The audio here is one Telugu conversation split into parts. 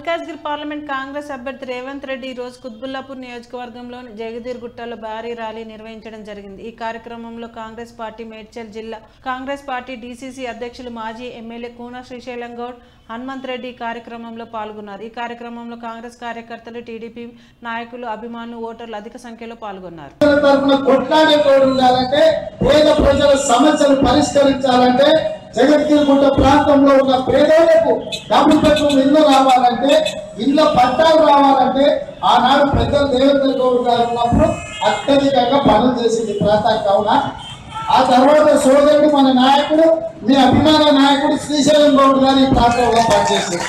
మల్కాజ్గిరి పార్లమెంట్ కాంగ్రెస్ అభ్యర్థి రేవంత్ రెడ్డి ఈ రోజు కుత్బుల్లాపూర్ నియోజకవర్గంలోని జగదీర్గుట్టలో భారీ ర్యాలీ నిర్వహించడం జరిగింది ఈ కార్యక్రమంలో కాంగ్రెస్ పార్టీ మేడ్చల్ జిల్లా కాంగ్రెస్ పార్టీ డీసీసీ అధ్యక్షులు మాజీ ఎమ్మెల్యే కూన శ్రీశైలం గౌడ్ హనుమంత్ రెడ్డి ఈ కార్యక్రమంలో పాల్గొన్నారు ఈ కార్యక్రమంలో కాంగ్రెస్ కార్యకర్తలు టీడీపీ నాయకులు అభిమానులు ఓటర్లు అధిక సంఖ్యలో పాల్గొన్నారు ప్రజల తరఫున కొట్లాడేటోడు ఉండాలంటే పేద ప్రజల సమస్యలు పరిష్కరించాలంటే జగద్గిరిగుంట ప్రాంతంలో ఉన్న పేదలకు డబుల్ బెడ్రూమ్ ఇల్లు రావాలంటే ఇళ్ళ పట్టాలు రావాలంటే ఆనాడు పెద్దలు దేవేంద్ర గౌడ్ గారు ఉన్నప్పుడు అత్యధికంగా పనులు చేసింది ప్రాంతం కావున ఆ తర్వాత సోదరుడు మన నాయకుడు మీ అభిమాన నాయకుడు శ్రీశైలం గౌడ్ గారు ఈ ప్రాంతంలో పనిచేశారు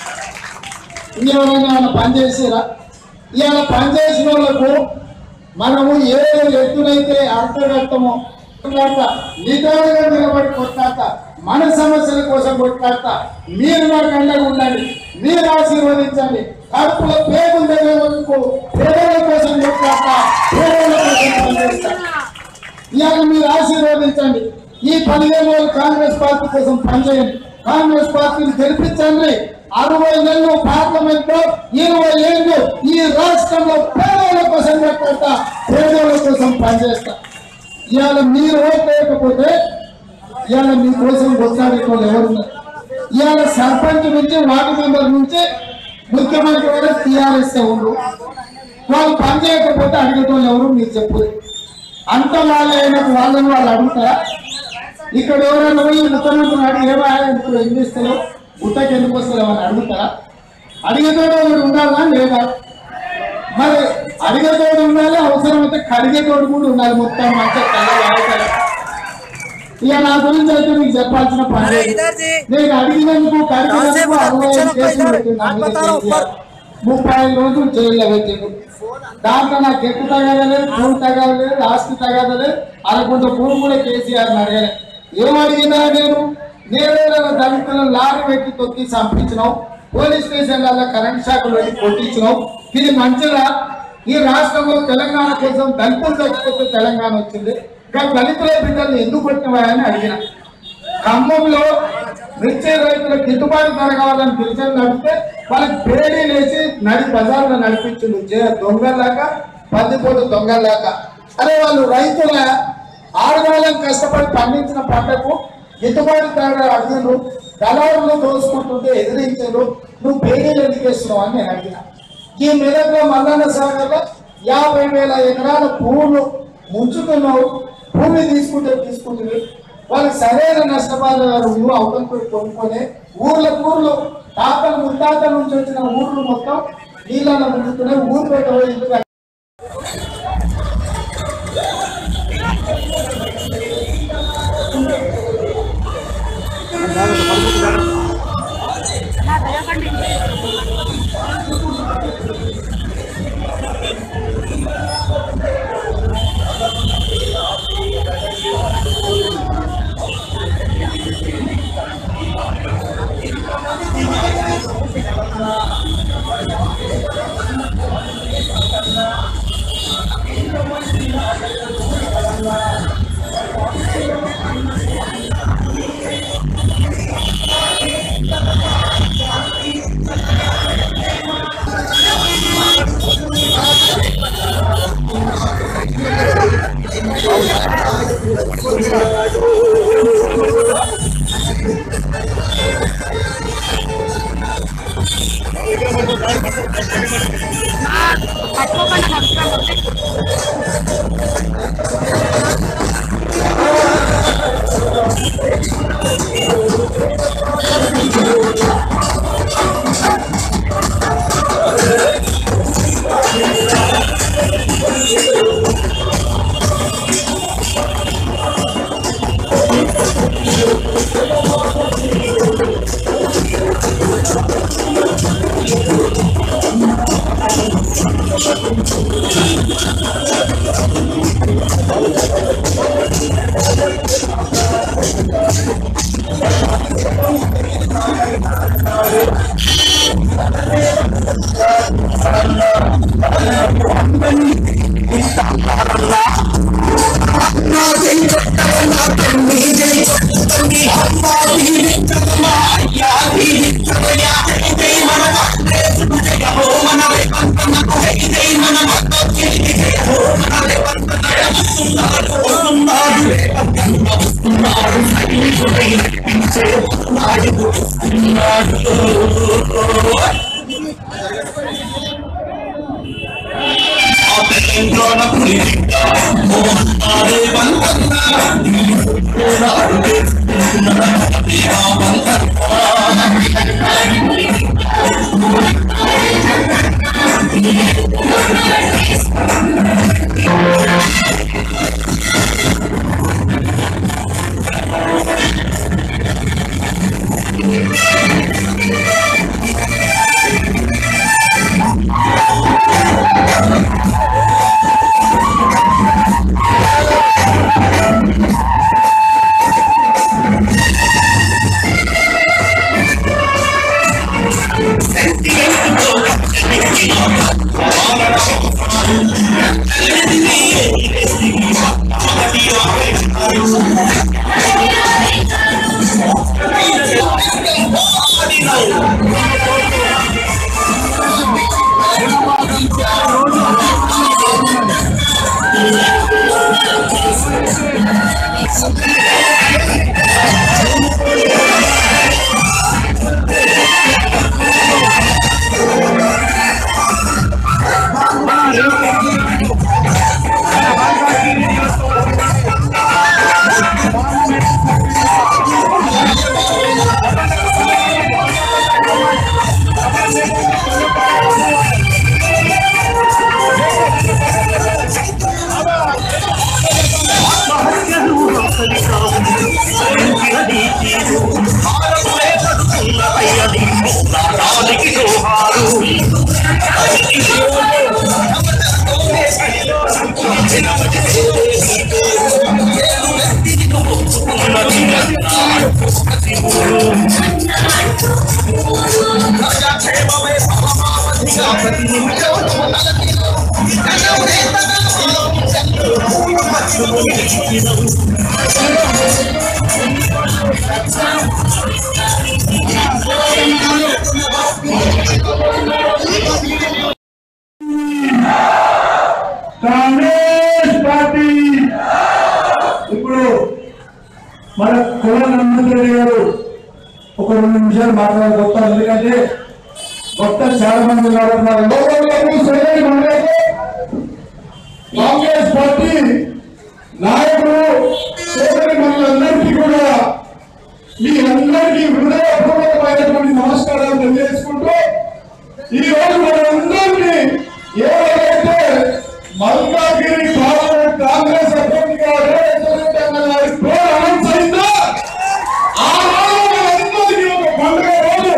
ఇంకెవరైనా ఏమైనా పనిచేసిరా ఇవాళ పనిచేసిన వాళ్ళకు మనము ఏ ఎత్తునైతే అర్థగట్టమో కొట్లాడత నిదానంగా నిలబడి కొట్లాడత మన సమస్యల కోసం కొట్లాడత మీరు నాకు అండగా ఉండండి మీరు ఆశీర్వదించండి కడుపులో పేదలు తెలియ వరకు పేదల కోసం కొట్లాడత పేదల కోసం పనిచేస్తా ఇవాళ మీరు ఆశీర్వదించండి ఈ పదిహేను రోజులు కాంగ్రెస్ పార్టీ కోసం పనిచేయండి కాంగ్రెస్ పార్టీని గెలిపించండి అరవై నెలలు పార్లమెంట్ లో ఇరవై ఏళ్ళు ఈ రాష్ట్రంలో పేదల కోసం కొట్లాడతా పేదల కోసం పనిచేస్తా ఇవాళ మీరు ఓట్ వేయకపోతే ఇవాళ మీకోసం కొట్లాడేటోళ్ళు ఎవరున్నారు ఇవాళ సర్పంచ్ నుంచి వార్డు మెంబర్ నుంచి ముఖ్యమంత్రి వరకు టీఆర్ఎస్ ఎవరు వాళ్ళు పని చేయకపోతే అడిగేటోళ్ళు ఎవరు మీరు చెప్పు అంత వాళ్ళైన వాళ్ళని వాళ్ళు అడుగుతారా ఇక్కడ ఎవరైనా పోయి ముఖ్యమంత్రిని అడిగి ఏమైనా ఇప్పుడు ఏం చేస్తారో గుట్టకి ఎందుకు వస్తారో అని అడుగుతారా అడిగేటోడు ఒకడు ఉండాలా లేదా మరి అడిగేటోడు ఉండాలి అవసరమైతే కడిగేటోడు కూడా ఉండాలి మొత్తం మంచిగా తెల్ల ఇక నా గురించి అయితే మీకు చెప్పాల్సిన పని లేదు. నేను అడిగినందుకు కడిగినందుకు అరవై ఐదు కేసులు పెట్టినాను మీద కేసీఆర్. ముప్పై ఐదు రోజులు జైల్లో పెట్టిండు దాంట్లో నాకు ఎక్కువ తగదలేదు భూమి తగదలేదు ఆస్తి తగదలేదు అనుకుంటే భూమి కూడా కేసీఆర్ అడగలే ఏం అడిగినా నేను నేనేదో దళితులను లారీ పెట్టి తొక్కి చంపించినావు పోలీస్ స్టేషన్లలో కరెంట్ షాకులు పెట్టి కొట్టించినావు ఇది మంచిదా ఈ రాష్ట్రంలో తెలంగాణ కోసం దళితులు చచ్చిపోతే తెలంగాణ వచ్చింది కానీ దళితుల బిడ్డలు ఎందుకు కొట్టినవా అని అడిగిన ఖమ్మంలో మిర్చి రైతులకు గిట్టుబాటు ధర కావాలని పిలిచి నడిపితే వాళ్ళకి పేడీ లేచి నడి బజార్లో నడిపించిండు జే- దొంగల్లాగా పద్దిపోటు దొంగల్లాగా అరే వాళ్ళు రైతుల ఆరుగాలం కష్టపడి పండించిన పంటకు గిట్టుబాటు ధర అడిగిను దళారులు దోసుకుంటుంటే ఎదిరించారు నువ్వు పేడీలు ఎందుకు వేస్తున్నావు అని నేను అడిగిన ఈ మెదక్లో మల్లన్న సాగర్లో యాభై వేల ఎకరాల పువ్వులు ముంచుతున్నావు భూమి తీసుకుంటే తీసుకుంటుంది వాళ్ళకి సరైన నష్టపరిహారం ఇవ్వు అవతల కొనుక్కొని ఊర్ల ఊర్లు తాతల ముత్తాతల నుంచి వచ్చిన ఊర్లు మొత్తం నీళ్ళలో ముందుతున్నాయి ఊరు పెట్ట ఇల్లు కట్టి- Yeah. కాంగ్రెస్ పార్టీ ఇప్పుడు మన కుల హనుమంతరెడ్డి గారు ఒక రెండు నిమిషాలు మాట్లాడబోతారు ఎందుకంటే మొత్తం చాలా మంది ఉన్నారు లోకల్లోకి సరైన మండలికి కాంగ్రెస్ పార్టీ నాయకులు సోదరి మనందరికీ కూడా మీ అందరికీ హృదయపూర్వకమైనటువంటి నమస్కారాలు తెలియజేసుకుంటూ ఈ రోజు మనందరినీ ఎవరైతే మల్కాగిరి పార్లమెంట్ కాంగ్రెస్ అభ్యర్థిగా రేవంత్ రెడ్డి అన్న గారి పేరు అనౌన్స్ అయిందో ఆ రోజు మనందరికీ ఒక పండుగ రోజు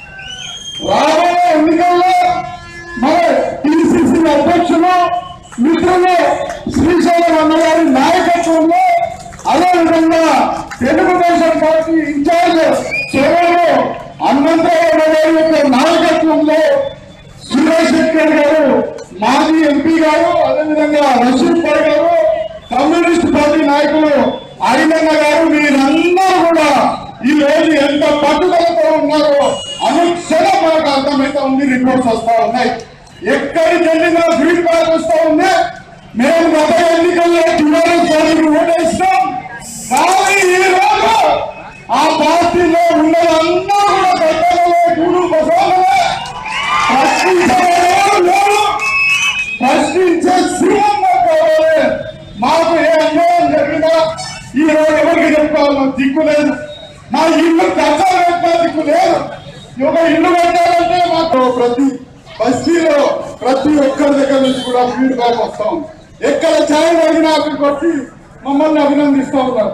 రాబోయే ఎన్నికల్లో మన టీసీసీ అధ్యక్షులు మిత్రులు శ్రీశైలం అన్నగారి నాయకత్వంలో అదేవిధంగా తెలుగుదేశం పార్టీ ఇన్ఛార్జ్ చివరిలో హనుమంతరావు గారి యొక్క నాయకత్వంలో సురేష్ శెట్టర్ గారు మాజీ ఎంపీ గారు అదేవిధంగా రషీద్ పర్ గారు కమ్యూనిస్ట్ పార్టీ నాయకులు అరిగన్న గారు మీరందరూ కూడా ఈ రోజు ఎంత పట్టుదలతో ఉన్నారో అనుక్షణం మనకు అర్థమైతే ఉంది రిపోర్ట్స్ వస్తా ఉన్నాయి ఎక్కడికి వెళ్ళినా ఫీడ్బ్యాక్ వస్తా ఉంది మేము గత ఎన్నికల్లో టిఆర్ఎస్ పార్టీకి ఓటేస్తాం కానీ ఈ రోజు ఆ పార్టీలో ఉన్నదంతా కూడా గతంలో గూడు బసవలే ప్రశ్నించలేదు లేదు ప్రశ్నించే సింహంగా కావాలి మాకు ఏ అన్యాయం జరిగినా ఈ రోజు ఎవరికి చెప్పుకోవాలి దిక్కు లేదు మా ఇల్లు కట్టాలి పెట్టినా దిక్కు లేదు ఒక ఇల్లు కట్టాలంటే మాకు ప్రతి బస్తీలో ప్రతి ఒక్కరి దగ్గర నుంచి కూడా ఫీడ్బ్యాక్ వస్తా ఉంది ఎక్కడ ఛాయ్ అడిగినా అక్కడికి వచ్చి మమ్మల్ని అభినందిస్తూ ఉన్నారు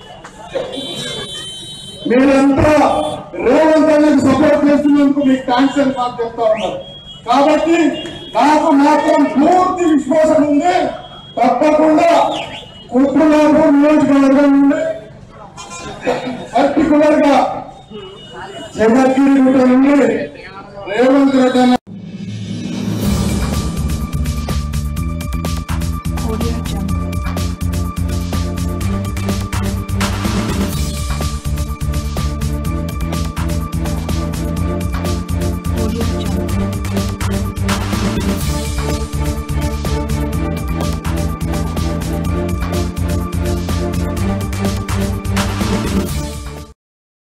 మీరంతా రేవంత్ అన్నకు సపోర్ట్ చేస్తున్నందుకు మీకు థ్యాంక్స్ అని మాకు చెప్తా ఉన్నారు కాబట్టి నాకు మాత్రం పూర్తి విశ్వాసం ఉంది తప్పకుండా కుట్రలాపు నియోజకవర్గం నుండి పర్టికులర్ గా జగద్గిరి గుట్ట నుండి రేవంత్ రెడ్డి అన్న